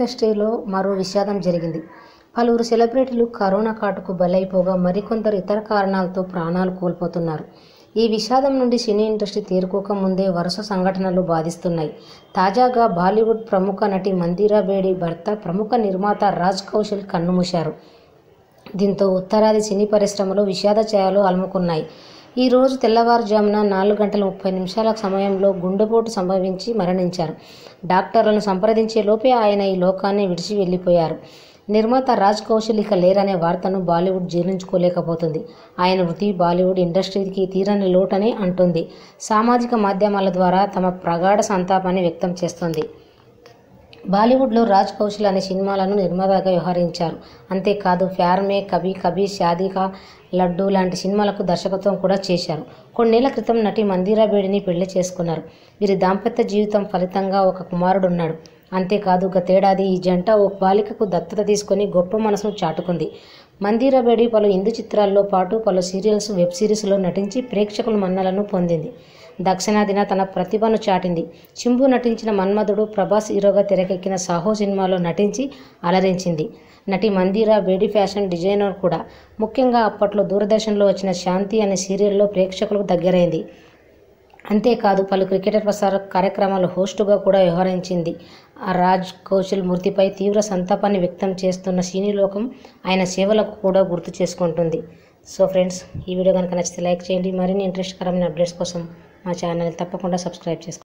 ఇండస్ట్రీలో మరో విషాదం జరిగింది పలువురు సెలబ్రిటీలు కరోనా కాటుకు బలైపోగా మరికొందరు ఇతర కారణాలతో ప్రాణాలు కోల్పోతున్నారు ఈ విషాదం నుండి సినీ ఇండస్ట్రీ తేరుకోక ముందే వరుస సంఘటనలు బాధిస్తున్నాయి తాజాగా బాలీవుడ్ ప్రముఖ నటి మందిరా బేడి భర్త ప్రముఖ నిర్మాత రాజ్ కౌశల్ కన్నుమూశారు దీంతో ఉత్తరాది సినీ పరిశ్రమలో విషాద ఛాయలు అలుముకున్నాయి ఈ రోజు తెల్లవారుజామున నాలుగు గంటల ముప్పై నిమిషాల సమయంలో గుండెపోటు సంభవించి మరణించారు డాక్టర్లను సంప్రదించే లోపే ఆయన ఈ లోకాన్ని విడిచి వెళ్ళిపోయారు నిర్మాత రాజ్ కౌశల్ ఇక లేరనే వార్తను బాలీవుడ్ జీర్ణించుకోలేకపోతుంది ఆయన మృతి బాలీవుడ్ ఇండస్ట్రీకి తీరని లోటని అంటుంది సామాజిక మాధ్యమాల ద్వారా తమ ప్రగాఢ సంతాపాన్ని వ్యక్తం చేస్తోంది బాలీవుడ్లో రాజ్ కౌశల్ అనే సినిమాలను నిర్మాతగా వ్యవహరించారు అంతేకాదు ప్యార్ మే కభీ కభీ షాదీకా లడ్డూ లాంటి సినిమాలకు దర్శకత్వం కూడా చేశారు కొన్నేళ్ల క్రితం నటి మందిరా బేడిని పెళ్లి చేసుకున్నారు వీరి దాంపత్య జీవితం ఫలితంగా ఒక కుమారుడున్నాడు అంతేకాదు గతేడాది ఈ జంట ఓ బాలికకు దత్తత తీసుకొని గొప్ప మనసును చాటుకుంది మందిరా బేడి పలు హిందీ చిత్రాల్లో పాటు పలు సీరియల్స్ వెబ్ సిరీస్లో నటించి ప్రేక్షకుల మన్నలను పొందింది దక్షిణాదిన తన ప్రతిభను చాటింది చింబు నటించిన మన్మధుడు ప్రభాస్ హీరోగా తెరకెక్కిన సాహో సినిమాలో నటించి అలరించింది నటి మందిరా బేడి ఫ్యాషన్ డిజైనర్ కూడా ముఖ్యంగా అప్పట్లో దూరదర్శన్లో వచ్చిన శాంతి అనే సీరియల్లో ప్రేక్షకులకు దగ్గరైంది అంతేకాదు పలు క్రికెటర్ ప్రసార కార్యక్రమాల హోస్టుగా కూడా వ్యవహరించింది ఆ రాజ్ కౌశల్ మృతిపై తీవ్ర సంతాపాన్ని వ్యక్తం చేస్తున్న సినీ లోకం ఆయన సేవలకు కూడా గుర్తు చేసుకుంటుంది సో ఫ్రెండ్స్ ఈ వీడియో కనుక నచ్చితే లైక్ చేయండి మరిన్ని ఇంట్రెస్ట్కరమైన అప్డేట్స్ కోసం మా ఛానల్ తప్పకుండా సబ్స్క్రైబ్ చేసుకోండి